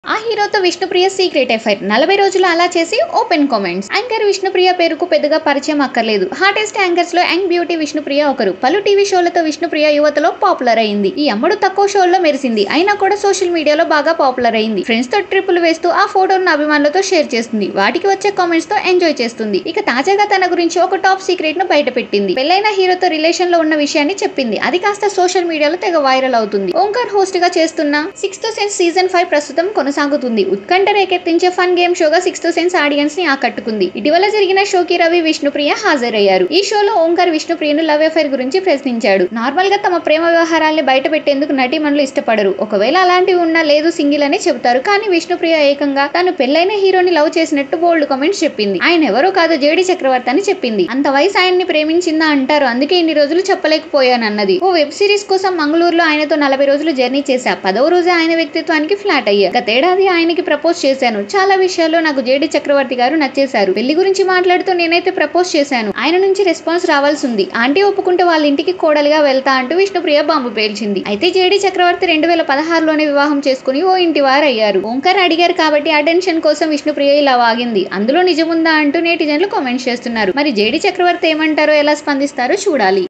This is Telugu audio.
ఆ హీరోతో విష్ణుప్రియ సీక్రెట్ ఎఫైర్ నలభై రోజులు అలా చేసి ఓపెన్ కామెంట్స్ యాంకర్ విష్ణుప్రియ పేరుకు పెద్దగా పరిచయం అక్కర్లేదు హాటెస్ట్ యాంకర్స్ లో యంగ్ బ్యూటీ విష్ణుప్రియ ఒకరు పలు టీవీ షోలతో విష్ణుప్రియ యువతలో పాపులర్ అయింది ఈ అమ్మడు తక్కువ షోల్లో మెరిసింది అయినా కూడా సోషల్ మీడియాలో బాగా పాపులర్ అయింది ఫ్రెండ్స్ తో ట్రిప్పులు వేస్తూ ఆ ఫోటోను అభిమానులతో షేర్ చేస్తుంది వాటికి వచ్చే కామెంట్స్ తో ఎంజాయ్ చేస్తుంది ఇక తాజాగా తన గురించి ఒక టాప్ సీక్రెట్ ను బయట పెట్టింది పెళ్లైన హీరోతో రిలేషన్ లో ఉన్న విషయాన్ని చెప్పింది అది కాస్త సోషల్ మీడియాలో తెగ వైరల్ అవుతుంది ఓంకార్ హోస్ట్ గా చేస్తున్న సిక్స్త్ సెన్స్ సీజన్ ఫైవ్ ప్రస్తుతం కొనసాగుతుంది ఉత్కంఠ రేకెత్తించే ఫన్ గేమ్ షోగా సిక్స్త్ సెన్స్ ఆడియన్స్ ని ఆకట్టుకుంది ఇటీవల జరిగిన షోకి రవి విష్ణుప్రియ హాజరయ్యారు ఈ షోలో ఓంకార్ విష్ణుప్రియను లవ్ అఫైర్ గురించి ప్రశ్నించాడు నార్మల్ గా తమ ప్రేమ వ్యవహారాల్ని బయట పెట్టేందుకు నటీమణులు ఇష్టపడరు ఒకవేళ అలాంటివి ఉన్నా లేదు సింగిల్ అనే చెబుతారు కానీ విష్ణుప్రియ ఏకంగా తను పెళ్లైన హీరోని లవ్ చేసినట్టు బోల్డ్ కామెంట్స్ చెప్పింది ఆయన ఎవరో కాదు జేడి చక్రవర్తి అని చెప్పింది అంత వయసు ఆయన్ని ప్రేమించిందా అంటారు అందుకే ఇన్ని రోజులు చెప్పలేకపోయానన్నది ఓ వెబ్ సిరీస్ కోసం మంగళూరులో ఆయనతో నలభై రోజులు జర్నీ చేశా పదవ రోజే ఆయన వ్యక్తిత్వానికి ఫ్లాట్ అయ్యా గతేడాది ఆయనకి ప్రపోజ్ చేశాను చాలా విషయాల్లో నాకు జేడి చక్రవర్తి గారు నచ్చేశారు పెళ్లి గురించి మాట్లాడుతూ నేనైతే ప్రపోజ్ చేశాను ఆయన నుంచి రెస్పాన్స్ రావాల్సి ఉంది ఆంటీ ఒప్పుకుంటే వాళ్ళ ఇంటికి కోడలిగా వెళ్తా అంటూ విష్ణుప్రియ బాంబు పేల్చింది అయితే జేడి చక్రవర్తి రెండు వేల పదహారులోనే వివాహం చేసుకుని ఓ ఇంటి వారు అయ్యారు ఓంకార్ అడిగారు కాబట్టి అటెన్షన్ కోసం విష్ణుప్రియ ఇలా వాగింది అందులో నిజముందా అంటూ నేటిజన్లు కామెంట్స్ చేస్తున్నారు మరి జేడి చక్రవర్తి ఏమంటారో ఎలా స్పందిస్తారో చూడాలి